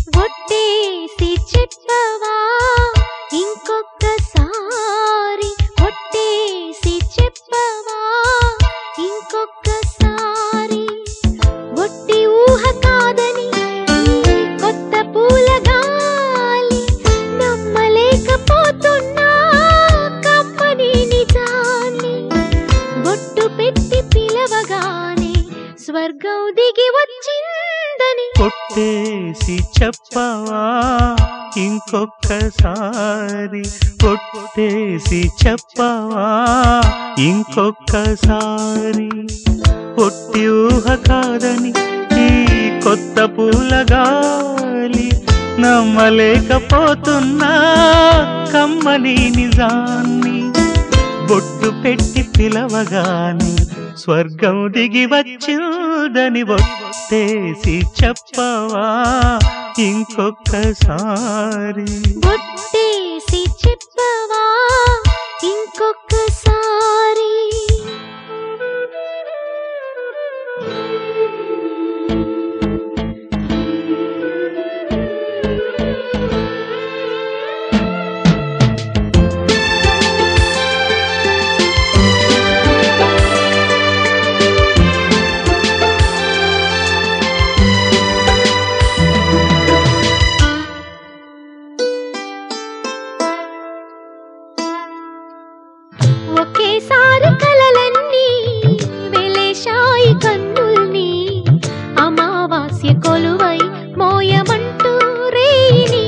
ఒట్టేసి చెప్పవా ఇంకొక్కసారి ఒట్టేసి చెప్పవా ఇంకొక్కసారి ఒట్టి ఊహ కాదని ఈ కొత్త పూల గాలి నమ్మలేకపోతున్నా కమ్మని నిజాన్ని బొట్టు పెట్టి పిలవగానే స్వర్గం దిగి వచ్చిందని కొట్టేసి చెప్పవా ఇంకొక్కసారి కొట్టేసి చెప్పవా ఇంకొక్కసారి పొట్టి ఊహ కాదని ఈ కొత్త పూల గాలి నమ్మలేకపోతున్నా కమ్మని నిజాన్ని బొట్టు పెట్టి పిలవగాని స్వర్గం దిగి వచ్చిందని ఒట్టేసి చెప్పవా ఇంకొక్కసారి బొట్టేసి చెప్పవా ఇంకొకసారి ఒకేసారి కలలన్నీ వెలేశాయి కన్నుల్ని అమావాస్య కొలువై మోయమంటూ రేయిని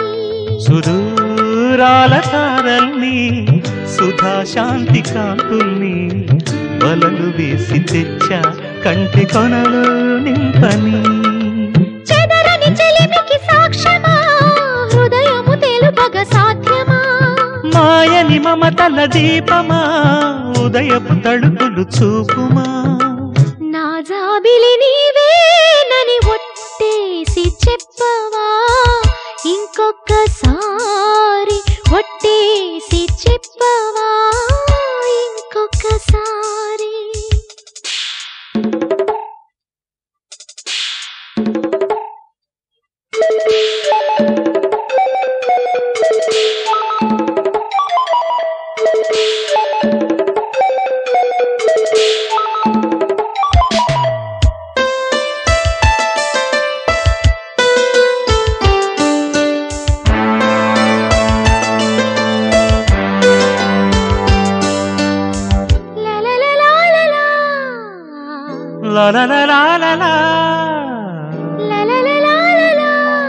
సుదూరాల తారల్ని సుధా శాంతి కాంతుల్ని వలలు వేసి తెచ్చా కంటి కొనలు నింపని చెదరని చెలిమికి సాక్ష్యమా హృదయము తెలుపగ సాధ్యమా మాయని మమతల దీపమా ఉదయపు తడుపులు చూపుమా నా జాబిలి నీవేనని ఒట్టేసి చెప్పవా ఇంకొకసారి ఒట్టేసి చెప్పవా ఇంకొకసారి లలలలాలలా. లలలలాలలా, లలలలాలలా.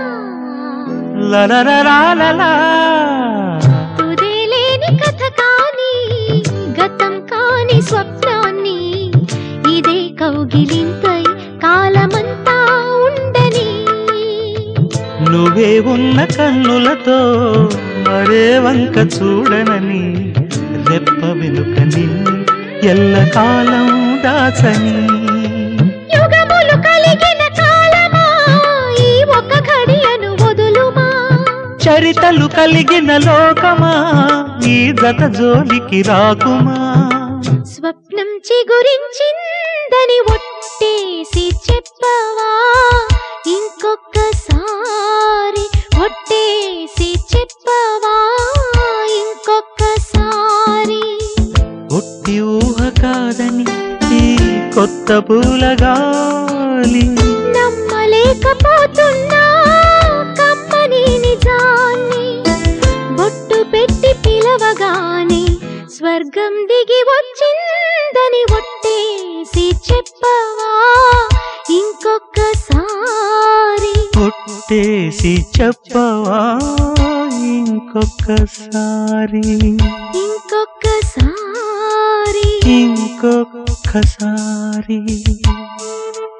లలలలాలలా. తుదిలేని కథ కాని గతం కాని స్వప్నాన్ని ఇదే కౌగిలింతై కాలమంతా ఉండని నువ్వే ఉన్న కన్నులతో మరే వంక చూడనని రెప్ప వెనుక నిన్ను ఎల్లకాలం దాచని యుగములు కలిగిన కాలమా ఈ ఒక ఘడియను వదులుమా చరితలు కలిగిన లోకమా ఈ జత జోలికి రాకుమా స్వప్నం చిగురించిందని ఒట్టేసి చెప్పవా ఇంకొకసారి ఒట్టేసి చెప్పవా ఇంకొకసారి ఒట్టి ఊహ కాదని ఈ కొత్త పూలగాలి నమ్మలేకపోతున్నా కమ్మని నిజాన్ని బొట్టు పెట్టి పిలవగానే స్వర్గం దిగి వచ్చిందని ఒట్టేసి చెప్పవా ఇంకొకసారి కొట్టేసి చెప్పవా ఇంకొకసారి ఇంకొకసారి ఇంకొకసారి